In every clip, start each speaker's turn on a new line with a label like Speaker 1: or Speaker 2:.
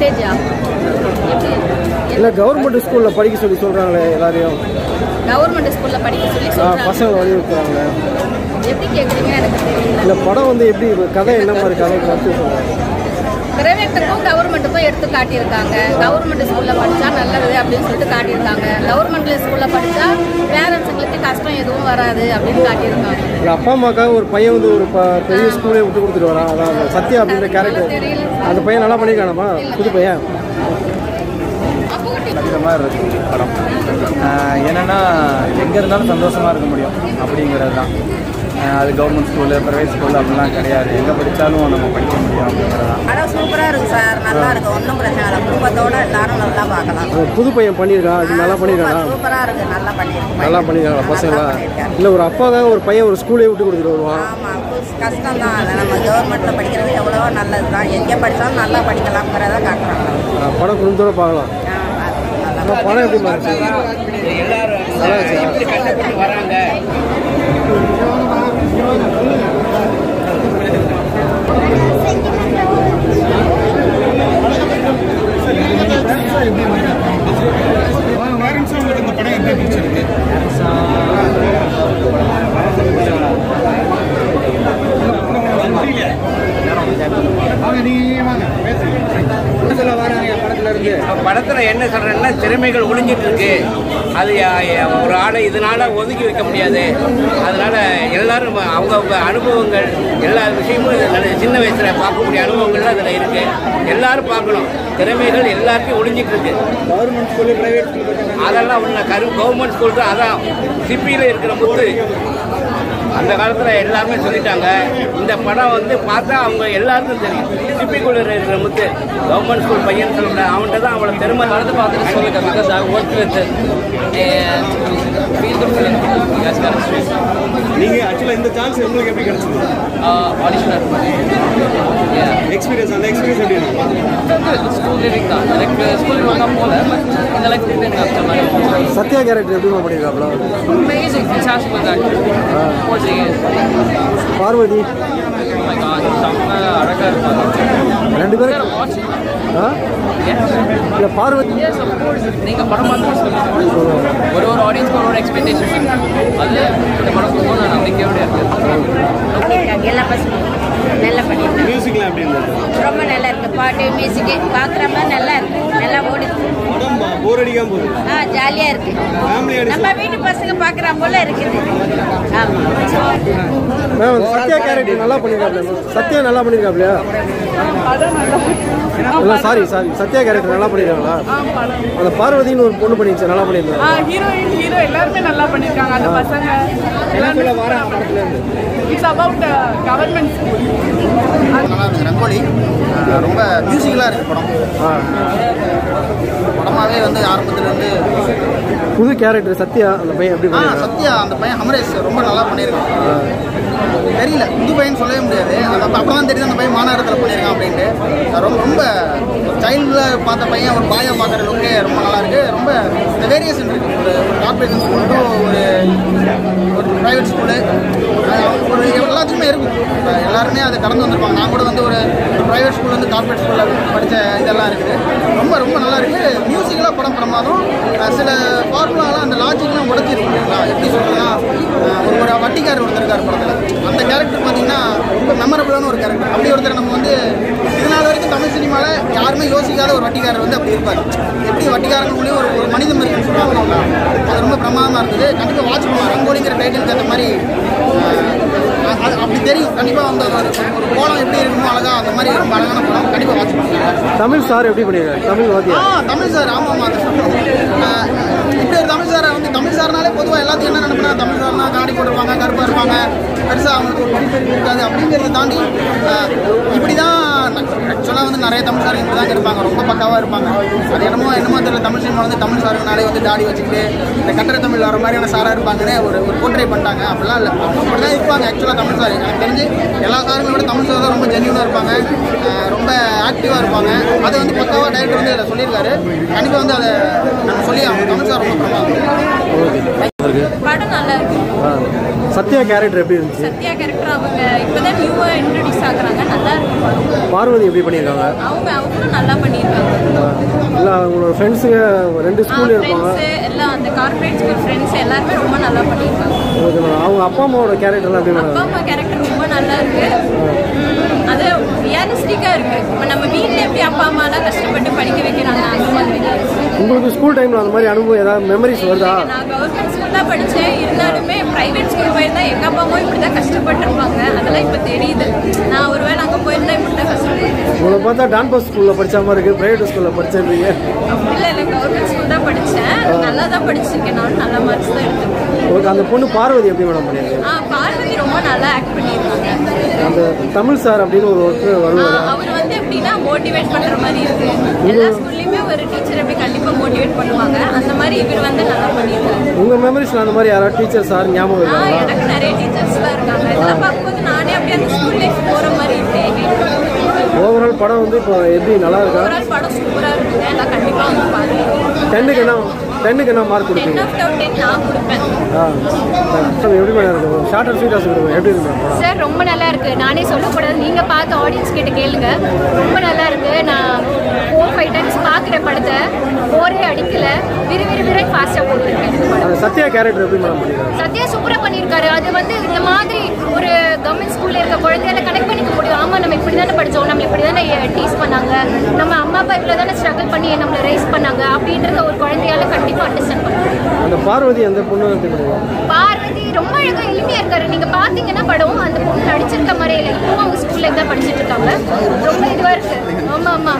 Speaker 1: மெசேஜா எப்படி
Speaker 2: இல்லை கவர்மெண்ட் ஸ்கூலில் படிக்க சொல்லி சொல்கிறாங்களே எல்லாரையும்
Speaker 1: கவர்மெண்ட் ஸ்கூல்ல படிக்க சொல்லி
Speaker 2: ஆ,
Speaker 1: சொல்றாங்க
Speaker 2: பசங்களை வலியுறுத்துறாங்களே
Speaker 1: எப்படி கேக்குறீங்க எனக்கு தெரியல
Speaker 2: இந்த படம் வந்து எப்படி கதை என்ன மாதிரி கதை கருத்து சொல்கிறாங்க
Speaker 1: பிரைவேட்டுக்கும் கவர்மெண்ட்டுக்கும் எடுத்து காட்டியிருக்காங்க கவர்மெண்ட் ஸ்கூல்ல படிச்சா நல்லது அப்படின்னு சொல்லிட்டு காட்டியிருக்காங்க கவர்மெண்ட் ஸ்கூல்ல படிச்சா பேரண்ட்ஸுங்களுக்கு கஷ்டம் எதுவும் வராது அப்படின்னு காட்டியிருக்காங்க
Speaker 2: இல்லை அப்பா அம்மாக்காக ஒரு பையன் வந்து ஒரு ப- பெரிய ஸ்கூலே விட்டு கொடுத்துட்டு வரான் அதான் அந்த சத்யா அப்படின்ற கேரக்டர்
Speaker 1: தெரியல
Speaker 2: அந்த பையன் நல்லா பண்ணியிருக்கானப்பா புது பையன்
Speaker 3: இந்த மாதிரி இருக்கு படம் ஆஹ் என்னன்னா எங்கே இருந்தாலும் சந்தோஷமாக இருக்க முடியும் அப்படிங்கிறது தான் ஆஹ் அது கவர்மெண்ட் ஸ்கூலு ப்ரைவேட் ஸ்கூல் அப்படிலாம் கிடையாது எங்கே படித்தாலும் நம்ம படிக்க முடியும் அப்படிங்கிறது தான்
Speaker 4: படம் சூப்பரா இருக்கு சார் நல்லா இருக்கு ஒன்றும் பிரச்சனை இல்லை குடும்பத்தோட எல்லாரும் நல்லா பார்க்கலாம்
Speaker 2: அந்த புது பையன் பண்ணியிருக்கான் அது நல்லா பண்ணியிருக்கானா
Speaker 4: சூப்பரா இருக்கு நல்லா பண்ணிருக்கு
Speaker 2: நல்லா பண்ணியிருக்காங்க பசங்களா
Speaker 4: பண்ணியிருக்காரு.
Speaker 2: இல்லை ஒரு அப்பாக்காக ஒரு பையன் ஒரு ஸ்கூலே விட்டு கொடுத்துட்டு வருவான்
Speaker 4: ஆமா கஷ்டம் தான் அதை நம்ம கவர்மெண்ட்ல படிக்கிறது எவ்வளவோ நல்லது தான் எங்கே படித்தாலும் நல்லா படிக்கலாம்ங்கிறத காட்டுறாங்க
Speaker 2: ஆ, படம் குடும்பத்தோட பார்க்கலாம்
Speaker 4: ஆ, அது நல்லா
Speaker 2: அப்புறம் படம் எப்படி இருந்துச்சு நல்லா இருந்துச்சா?
Speaker 5: படத்தில் என்ன சொல்கிறேன்னா திறமைகள் ஒளிஞ்சிட்டு இருக்கு அது அஹ், ஒரு ஆளை இதனால ஒதுக்கி வைக்க முடியாது அதனால எல்லாரும் அவங்கவுங்க அனுபவங்கள் எல்லா விஷயமும் இதுல நல்ல- சின்ன வயசில் பார்க்கக்கூடிய அனுபவங்கள்லாம் அதில் இருக்கு எல்லாரும் பார்க்கணும் திறமைகள் எல்லாருக்கும் ஒளிஞ்சிட்டு இருக்கு
Speaker 3: கவர்மெண்ட் ஸ்கூலு ப்ரைவேட் ஸ்கூல்
Speaker 5: அதெல்லாம் உள்ள கரு கவர்மெண்ட் ஸ்கூல் தான் அதான் சிப்பியில் இருக்கிற முத்து அந்த காலத்தில் எல்லாருமே சொல்லிட்டாங்க இந்த படம் வந்து பார்த்தா அவங்க எல்லாருக்கும் தெரியும் சிப்பிக்குள்ள இருக்கிற முத்து கவர்மெண்ட் ஸ்கூல் பையன் சொல்ல முடியாது அவன்கிட்ட தான் அவளை பெருமை நடந்து பார்த்துட்டு சொல்லுங்க because I work with and feel the film you guys got it straight
Speaker 6: நீங்கள் ஆக்சுவலாக இந்த சான்ஸ் உங்களுக்கு எப்படி கிடைச்சது
Speaker 5: uh, audition yeah
Speaker 6: எக்ஸ்பீரியன்ஸ் அந்த எக்ஸ்பீரியன்ஸ் எப்படி இருக்கு
Speaker 5: ஸ்கூல் லிவிங் தான் எனக்கு ஸ்கூல் லிவிங் தான் போல பட் இந்த லைக் லிவிங்
Speaker 2: சத்யா கேரக்டர் எப்படி பண்ணியிருக்காப்ல
Speaker 5: amazing fantastic with that towards the end
Speaker 2: Parvati
Speaker 5: oh my god செம்ம அழகா இருப்பாங்க
Speaker 2: ரெண்டு பேரும்
Speaker 5: watch
Speaker 2: ஆ இல்லை பார்வதி
Speaker 5: Yes, of course. நீங்க படம் பார்த்து சொல்லுங்க ஒரு ஒரு ஆடியன்ஸ்க்கு ஒரு ஒரு எக்ஸ்பெக்டேஷன் அது இந்த படம் போகும் நான் நம்பிக்கையோட இருக்கேன்
Speaker 1: பண்ணியிருக்காங்க எல்லா பசங்களும் நல்லா பண்ணியிருக்காங்க
Speaker 6: மியூசிக்லாம் எப்படி இருந்தது
Speaker 1: ரொம்ப நல்லா இருக்கு பாட்டு மியூசிக்கு பார்க்குற மாதிரி நல்லா இருக்கு நல்லா ஓடுது
Speaker 6: படம் போர் அடிக்காம போகுது
Speaker 1: ஆ ஜாலியா இருக்கு
Speaker 6: ஃபேமிலி ஆடியன்ஸ்
Speaker 1: நம்ம வீட்டு பசங்க பார்க்குற போல இருக்குது ஆமா
Speaker 2: மேம் சத்யா கேரக்டர் நல்லா பண்ணியிருக்காப்ல சத்யா நல்லா பண்ணியிருக்காப்லையா இல்லை சாரி சாரி சத்யா கேரக்டர் நல்லா பண்ணியிருக்காங்களா அந்த பார்வதின்னு ஒரு பொண்ணு பண்ணிருச்சு நல்லா பண்ணியிருந்தாங்க
Speaker 7: ஆ ஹீரோயின் ஹீரோ எல்லாருமே நல்லா பண்ணியிருக்காங்க அந்த பசங்க எல்லாருமே இட்ஸ் அபவுட் கவர்மெண்ட் ஸ்கூல்
Speaker 8: நல்லா இருந்துச்சு ரங்கோலி அஹ் ரொம்ப மியூசிக்கலாக இருக்குது படம்
Speaker 2: ஆ
Speaker 8: படமாகவே வந்து ஆரம்பத்துலேருந்து
Speaker 2: புது கேரக்டர் சத்யா அந்த பையன் எப்படி
Speaker 8: ஆ
Speaker 2: பண்ணியிருக்கான்
Speaker 8: சத்யா அந்த பையன் ஹமரேஷ் ரொம்ப நல்லா பண்ணியிருக்கான் தெரியல புது பையன் சொல்லவே முடியாது அந்த அப்போ தான் தெரியுது அந்த பையன் மாநகரத்தில் பண்ணியிருக்கான் அப்படின்ட்டு அது ரொம்ப ரொம்ப சைல்டில் பார்த்த பையன் ஒரு பாயா பார்க்குற லுக்கே ரொம்ப நல்லா இருக்கு ரொம்ப இந்த வேரியேஷன் இருக்குது ஒரு கார்பரேஷன் ஸ்கூல் டு ஒரு ஒரு ப்ரைவேட் ஸ்கூலு ஒரு எல்லாத்துக்குமே இருக்கும் இப்ப எல்லாருமே அதை கடந்து வந்திருப்பாங்க நான் கூட வந்து ஒரு ப்ரைவேட் ஸ்கூல் வந்து கார்பரேட் ஸ்கூலில் படித்த இதெல்லாம் இருக்குது ரொம்ப ரொம்ப நல்லா இருக்குது மியூசிக்கெலாம் படம் பிரமாதம் அஹ் சில ஃபார்முலாலாம் அந்த லாஜிக்லாம் உடச்சிருக்கு இல்லைங்களா எப்படி சொல்கிறதுனா ஒரு ஒரு வட்டிக்காரர் ஒருத்தர் இருக்கார் படத்தில் அந்த கேரக்டர் பார்த்தீங்கன்னா ரொம்ப மெமரபுளான ஒரு கேரக்டர் அப்படி ஒருத்தர் நம்ம வந்து இது நாள் வரைக்கும் தமிழ் சினிமாவில் யாருமே யோசிக்காத ஒரு வட்டிக்காரர் வந்து அப்படி இருப்பார் எப்படி வட்டிக்காரங்களுக்குள்ளேயும் ஒரு ஒரு மனிதம் இருக்குன்னு சொல்லுவாங்க இல்லைங்களா அது ரொம்ப பிரமாதமாக இருந்தது கண்டிப்பாக வாட்ச் பண்ணுவாங்க ரங்கோலிங்கிற டைட்டிலுக்கு ஏற்ற மாதிரி அஹ், அது அப்படி தெரியும் கண்டிப்பாக வந்து ஒரு ஒரு கோலம் எப்படி இருக்கணும் அழகா அந்த மாதிரி ரொம்ப அழகான படம் கண்டிப்பாக வாட்ச் பண்ணுவாங்க
Speaker 2: தமிழ் சார் எப்படி பண்ணியிருக்காரு தமிழ் வாத்தியா
Speaker 8: ஆ தமிழ் சார் ஆமாம் ஆமாம் அதை சொல்லணும் ஆ, இப்படி ஒரு தமிழ் சாரை வந்து தமிழ் சார்னாலே பொதுவாக எல்லாத்தையும் என்ன நினைப்பா தமிழ் சார்னா காடி போட்டிருப்பாங்க கருப்பாக இருப்பாங்க பெருசாக அவங்களுக்கு ஒரு படிப்பறிவு இருக்காது அப்படிங்கிறத தாண்டி ஆ, இப்படி தான் ஆக்சுவலாக வந்து நிறைய தமிழ் சார் இப்படி தான் இருப்பாங்க ரொம்ப பக்காவாக இருப்பாங்க அது என்னமோ என்னமோ தெரியல தமிழ் சினிமா வந்து தமிழ் சாருனாலே வந்து தாடி வச்சுக்கிட்டு இந்த கட்டட தமிழ் வர மாதிரியான சாராக இருப்பாங்கன்னு ஒரு ஒரு போர்ட்ரே பண்ணிட்டாங்க அப்படிலாம் இல்லை அப்படி தான் இருப்பாங்க ஆக்சுவலாக தமிழ் சார் எனக்கு தெரிஞ்சு எல்லா சாருங்களை விட தமிழ் சார் தான் ரொம்ப ஜென்யூனாக இருப்பாங்க ஆ, ரொம்ப ஆக்டிவாக இருப்பாங்க அதை வந்து பக்காவாக டைரக்டர் வந்து இதில் சொல்லியிருக்காரு கண்டிப்பாக வந்து அதை நம்ம சொல்லி ஆகணும் தமிழ் சார் ரொம்ப பிரமாதம்
Speaker 2: இருக்கு
Speaker 9: படம் நல்லா இருக்கு
Speaker 2: ஆ. சத்யா கேரக்டர் எப்படி இருந்துச்சு
Speaker 9: சத்யா கேரக்டர் அவங்க இப்பதான் நியூவா இன்ட்ரடியூஸ் ஆகுறாங்க நல்லா இருக்கு படம்
Speaker 2: பார்வதி எப்படி பண்ணியிருக்காங்க
Speaker 9: அவங்க அவங்களும் நல்லா பண்ணியிருக்காங்க
Speaker 2: இல்லை அவங்களோட ஃப்ரெண்ட்ஸுங்க ரெண்டு ஸ்கூல் இருப்பாங்க
Speaker 9: ஃப்ரெண்ட்ஸ் எல்லாம் அந்த கார்ப்பரேட் ஸ்கூல் ஃப்ரெண்ட்ஸ் எல்லாருமே ரொம்ப நல்லா பண்ணியிருக்காங்க
Speaker 2: ஓகே மேடம் அவங்க அப்பா அம்மாவோட கேரக்டர்லாம் எப்படி
Speaker 9: அப்பா
Speaker 2: மேடம்
Speaker 9: அம்மா கேரக்டர் ரொம்ப நல்லா இருக்கு உம், அது ரியலிஸ்டிக்கா இருக்கு இப்போ நம்ம வீட்ல எப்படி அப்பா அம்மாலாம் கஷ்டப்பட்டு படிக்க வைக்கிறாங்க அந்த மாதிரி தான் இருக்கு
Speaker 2: உங்களுக்கு ஸ்கூல் டைமில் அந்த மாதிரி அனுபவம் ஏதாவது மெமரிஸ் வருதா
Speaker 9: நான் கவர்மெண்ட் ஸ்கூல் தான் படித்தேன் இருந்தாலுமே ப்ரைவேட் ஸ்கூல் போயிருந்தா எங்கள் அப்பா அம்மா இப்படி தான் கஷ்டப்பட்டிருப்பாங்க அதெல்லாம் இப்போ தெரியுது நான் ஒருவேளை அங்கே போயிருந்தா இப்படி தான் கஷ்டப்பட்டேன்
Speaker 2: உங்களை பார்த்தா டான்பஸ் ஸ்கூலில் படிச்ச மாதிரி இருக்குது ப்ரைவேட் ஸ்கூலில் படிச்சிருந்தீங்க
Speaker 9: இல்லை இல்லை கவர்மெண்ட் ஸ்கூல் தான் படித்தேன் நல்லா தான் படிச்சிருக்கேன் நானும் நல்ல மார்க்ஸ் தான் எடுத்திருக்கேன்
Speaker 2: ஓகே அந்த பொண்ணு பார்வதி எப்படி மேடம் பண்ணியிருக்கு
Speaker 9: ஆ பார்வதி ரொம்ப நல்லா ஆக்ட் பண்ணியிருக்காங்க
Speaker 2: அந்த தமிழ் சார் அப்படின்னு ஒரு ஒருத்தர்
Speaker 9: ஆ,
Speaker 2: வருவார்
Speaker 9: அவர் வந்து எப்படின்னா மோட்டிவேட் பண்ற மாதிரி இருக்கு எல்லா ஸ்கூல்லையுமே ஒரு டீச்சர் எப்படி கண்டிப்பா மோட்டிவேட் பண்ணுவாங்க அந்த மாதிரி இவர் வந்து நல்லா பண்ணியிருக்காரு
Speaker 2: உங்கள் மெமரிஸில் அந்த மாதிரி யாராவது டீச்சர் சார் ஞாபகம்
Speaker 9: ஆ
Speaker 2: இருக்காங்களா
Speaker 9: எனக்கு நிறைய டீச்சர்ஸ்லாம் இருக்காங்க இதெல்லாம் பார்க்கும்போது நானே அப்படியே அந்த ஸ்கூல் லைஃப் போற மாதிரி இருக்கேன்
Speaker 2: ஓவரால் படம் வந்து இப்போ எப்படி நல்லா இருக்கா
Speaker 9: ஓவரால் படம் சூப்பரா இருக்குங்க எல்லாம் கண்டிப்பா வந்து பாருங்க
Speaker 2: டென்னுக்கு என்ன டென்னுக்கு என்ன மார்க்
Speaker 9: டென்
Speaker 2: கொடுப்பீங்க
Speaker 9: ஆஃப் டென் நான் கொடுப்பேன்
Speaker 2: ஆ மேடம் எப்படி மேடம் இருக்கும் ஷார்ட் அண்ட் ஸ்வீட்டாக சொல்லுங்கள் எப்படி இருக்கு மேடம் படம்
Speaker 10: சார் ரொம்ப நல்லா இருக்கு நானே சொல்லக்கூடாது நீங்க பார்த்து ஆடியன்ஸ் கிட்ட கேளுங்க ரொம்ப நல்லா இருக்கு நான் ஃபோர் ஃபைவ் டைம்ஸ் பார்க்குற படத்தை போரே அடிக்கல விறு விறு விரை ஃபாஸ்ட்டாக போட்டுருக்கேன்
Speaker 2: அந்த சத்யா கேரக்டர் எப்படி மேடம் பண்ணியிருக்காங்க
Speaker 10: சத்யா சூப்பரா பண்ணியிருக்காரு அது வந்து இந்த மாதிரி ஒரு கவர்மெண்ட் ஸ்கூல்ல இருக்க குழந்தையால கனெக்ட் பண்ணிக்க முடியும் ஆமா நம்ம இப்படி தானே படிச்சோம் நம்ம இப்படி தானே டீஸ் பண்ணாங்க நம்ம அம்மா அப்பா இவ்வளோ தானே ஸ்ட்ரகிள் பண்ணி நம்மளை ரைஸ் பண்ணாங்க அப்படின்றத ஒரு குழந்தையால கண்டிப்பா அண்டர்ஸ்டாண்ட் பண்ணுவோம்
Speaker 2: அந்த பார்வதி அந்த பொண்ணு எப்படி பண்ணுவாங்க
Speaker 10: பார்வதி ரொம்ப அழகா எளிமையா இருக்காரு நீங்க பாத்தீங்கன்னா படம் அந்த பொண்ணு நடிச்சிருக்க மாதிரி இல்லை இப்பவும் அவங்க ஸ்கூல்ல தான் படிச்சிட்டு இருக்காங்க ரொம்ப இதுவா இருக்கு ஆமா ஆமா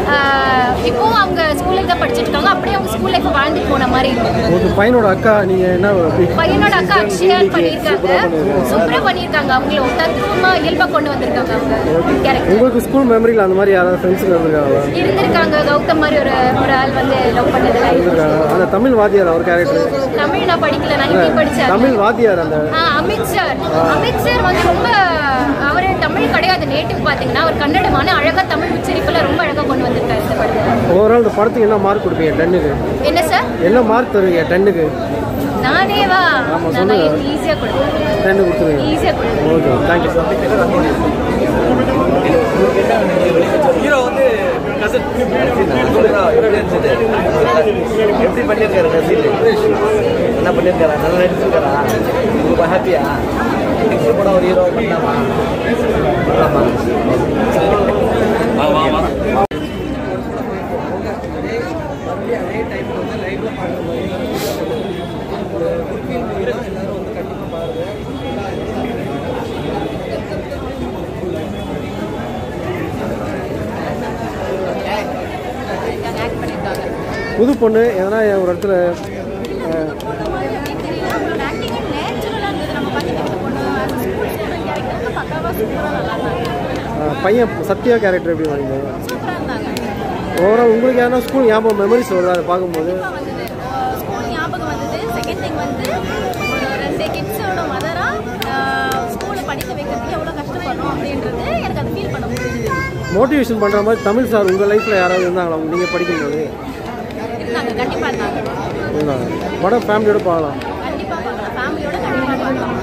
Speaker 10: ஆஹ் இப்பவும் அவங்க ஸ்கூல்ல தான் படிச்சிட்டு இருக்காங்க அப்படியே அவங்க ஸ்கூல் லைஃப் வாழ்ந்துட்டு போன மாதிரி இருக்கும்
Speaker 2: ஒரு பையனோட அக்கா நீங்கள் என்ன
Speaker 10: பையனோட அக்கா அக்ஷயா பண்ணியிருக்காங்க சூப்பரா பண்ணியிருக்காங்க அவங்களும் தத்துவமா இயல்பா கொண்டு வந்திருக்காங்க அவங்க கேரக்டர்
Speaker 2: உங்களுக்கு ஸ்கூல் மெமரியில் அந்த மாதிரி யாராவது ஃப்ரெண்ட்ஸுங்க இருந்திருக்காங்களா
Speaker 10: இருந்திருக்காங்க கௌதம் மாதிரி ஒரு ஒரு ஆள் வந்து லவ் பண்ணதுல
Speaker 2: இருந்திருக்காங்க அந்த தமிழ் வாத்தியார் அவர் கேரக்டர்
Speaker 10: தமிழ் நான் படிக்கல நான் ஹிந்தி படிச்சேன்
Speaker 2: தமிழ் வாத்தியார் அந்த
Speaker 10: ஆ, அமித் சார் அமித் சார் வந்து ரொம்ப அவர் தமிழ் கிடையாது நேட்டிவ் பார்த்தீங்கன்னா அவர் கன்னடமான அழகா தமிழ் உச்சரிப்புல ரொம்ப அழகா கொண்டு வந்திருக்காரு இந்த படத்துல
Speaker 2: ஓவரால் இந்த படத்துக்கு என்ன மார்க் கொடுப்பீங்க டென்னுக்கு
Speaker 10: என்ன சார்
Speaker 2: என்ன மார்க் தருவீங்க டென்னுக்கு
Speaker 10: நானே வா
Speaker 2: ஆமா,
Speaker 10: நான்
Speaker 2: சொல்லுங்க.
Speaker 10: ஈஸியா கொடுப்பேன்
Speaker 2: டென்னு கொடுத்துருவீங்க
Speaker 10: ஈஸியா கொடுப்பேன்
Speaker 2: ஓகே தேங்க்யூ
Speaker 11: ஹீரோ வந்து கசன் எப்படி பண்ணியிருக்காரு நசீர் என்ன பண்ணியிருக்காரா நல்லா நடிச்சிருக்காரா உங்களுக்கு ஹாப்பியா நெக்ஸ்ட் படம் ஒரு ஹீரோ பண்ணலாமா பண்ணலாமா
Speaker 9: ஆக்ட் பண்ணியிருக்காங்க
Speaker 2: புது பொண்ணு எதனா ஒரு இடத்துல அஹ்,
Speaker 9: அவங்களோட ஆக்டிங் நேச்சுரலாக இருந்தது நம்ம பார்த்தீங்கன்னா இந்த பொண்ணு ஸ்கூல் ஸ்டூடெண்ட் கேரக்டருக்கு பக்காவாக சூப்பராக நல்லா இருந்தாங்க
Speaker 2: அஹ், பையன் சத்யா கேரக்டர் எப்படி வரீங்க
Speaker 9: சூப்பராக இருந்தாங்க
Speaker 2: ஓவரால் உங்களுக்கு யாரா ஸ்கூல் ஞாபகம் மெமரிஸ் வருதா அதை பார்க்கும்போது
Speaker 9: வந்தது ஸ்கூல் ஞாபகம் வந்தது செகண்ட் திங் வந்து ஒரு ரெண்டு கிட்ஸோட மதராக ஸ்கூலில் படிக்க வைக்கிறதுக்கு எவ்வளோ கஷ்டப்படுறோம் அப்படின்றது எனக்கு அது ஃபீல் பண்ண முடியுது
Speaker 2: மோட்டிவேஷன் பண்ணுற மாதிரி தமிழ் சார் உங்கள் லைஃப்பில் யாராவது இருந்தாங்களா நீங்கள் படிக்கும்போது
Speaker 9: இருந்தாங்க கண்டிப்பாக இருந்தாங்க
Speaker 2: இருந்தாங்க படம் ஃபேமிலியோட பார்க்கலாம்
Speaker 9: கண்டிப்பாக பார்க்கலாம் ஃபேமிலியோட கண்டிப்பாக பார்க்கலாம்